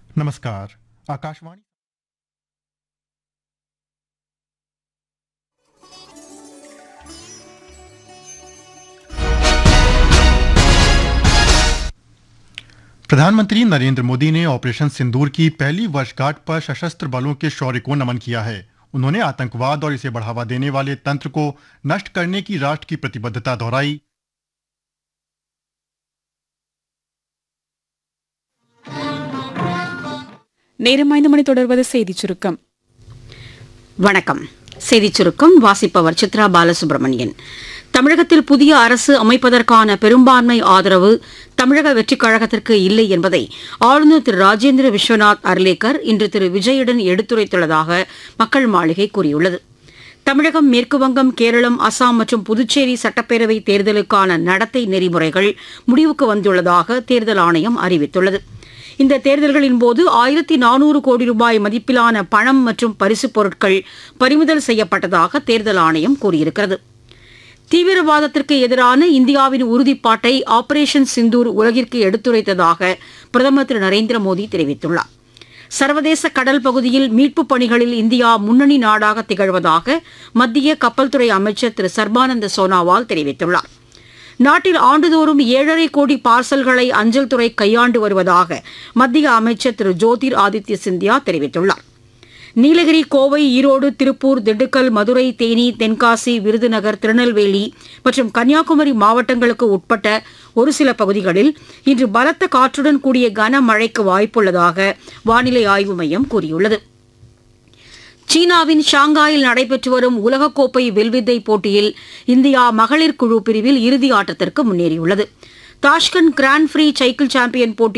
नमस्कार आकाशवाणी प्रधानमंत्री नरेंद्र मोदी ने ऑपरेशन सिंदूर की पहली वर्षगांठ पर सशस्त्र बलों के शौर्य को नमन किया है उन्होंने आतंकवाद और इसे बढ़ावा देने वाले तंत्र को नष्ट करने की राष्ट्र की प्रतिबद्धता दोहराई நேரம் ஐந்து மணி தொடர்வது செய்திச் சுருக்கம் வணக்கம் செய்திச் சுருக்கம் வாசிப்பவர் சித்ரா பாலசுப்ரமணியன் தமிழகத்தில் புதிய அரசு அமைப்பதற்கான பெரும்பான்மை ஆதரவு தமிழக வெற்றிக் கழகத்திற்கு இல்லை என்பதை ஆளுநர் திரு ராஜேந்திர விஸ்வநாத் அர்லேக்கர் இன்று திரு விஜயுடன் எடுத்துரைத்துள்ளதாக மக்கள் மாளிகை கூறியுள்ளது தமிழகம் மேற்குவங்கம் கேரளம் அசாம் மற்றும் புதுச்சேரி சட்டப்பேரவை தேர்தலுக்கான நடத்தை நெறிமுறைகள் முடிவுக்கு வந்துள்ளதாக தேர்தல் ஆணையம் அறிவித்துள்ளது இந்த தேர்தல்களின் போது ஆயிரத்தி நானூறு கோடி ரூபாய் மதிப்பிலான பணம் மற்றும் பரிசுப் பொருட்கள் பறிமுதல் செய்யப்பட்டதாக தேர்தல் ஆணையம் கூறியிருக்கிறது தீவிரவாதத்திற்கு எதிரான இந்தியாவின் உறுதிப்பாட்டை ஆபரேஷன் சிந்தூர் உலகிற்கு எடுத்துரைத்ததாக பிரதமர் திரு நரேந்திர மோடி தெரிவித்துள்ளார் சர்வதேச கடல் பகுதியில் மீட்புப் பணிகளில் இந்தியா முன்னணி நாடாக திகழ்வதாக மத்திய கப்பல் துறை அமைச்சர் திரு சர்பானந்த சோனாவால் தெரிவித்துள்ளார் நாட்டில் ஆண்டுதோறும் ஏழரை கோடி பார்சல்களை அஞ்சல் துறை கையாண்டு வருவதாக மத்திய அமைச்சர் திரு ஜோதிர் ஆதித்ய சிந்தியா தெரிவித்துள்ளார் நீலகிரி கோவை ஈரோடு திருப்பூர் திண்டுக்கல் மதுரை தேனி தென்காசி விருதுநகர் திருநெல்வேலி மற்றும் கன்னியாகுமரி மாவட்டங்களுக்கு உட்பட்ட ஒரு சில பகுதிகளில் இன்று பலத்த காற்றுடன் கூடிய கனமழைக்கு வாய்ப்புள்ளதாக வானிலை ஆய்வு மையம் கூறியுள்ளது சீனாவின் ஷாங்காயில் நடைபெற்று வரும் உலகக்கோப்பை வில்வித்தை போட்டியில் இந்தியா மகளிர் குழு பிரிவில் இறுதி ஆட்டத்திற்கு முன்னேறியுள்ளது Tashkent grand prix cycle champion போட்டி